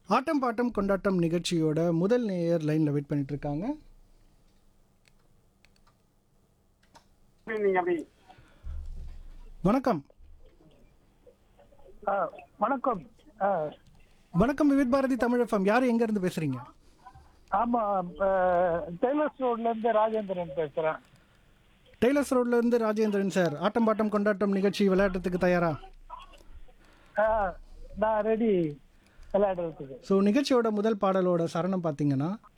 ஆட்டம் bottom கொண்டாட்டம் நிகழ்ச்சியோட முதல் நேயர் லைனில் வெயிட் பண்ணிட்டு இருக்காங்க நீங்க அப்படி வணக்கம் ஆ, வணக்கம் ஆ, வணக்கம் விவித் பாரதி தமிழ் எஃப்எம் யார் எங்கேருந்து பேசுகிறீங்க ஆமா ஆ, டெய்லர்ஸ் ரோட்ல இருந்து ராஜேந்திரன் பேசுறேன் டெய்லர்ஸ் ரோட்ல இருந்து ராஜேந்திரன் சார் ஆட்டம் பாட்டம் கொண்டாட்டம் நிகழ்ச்சி விளையாட்டுறதுக்கு தயாரா ஆ, நான் ரெடி விளையாடுறதுக்கு ஸோ நிகழ்ச்சியோட முதல் பாடலோட சரணம் பார்த்தீங்கன்னா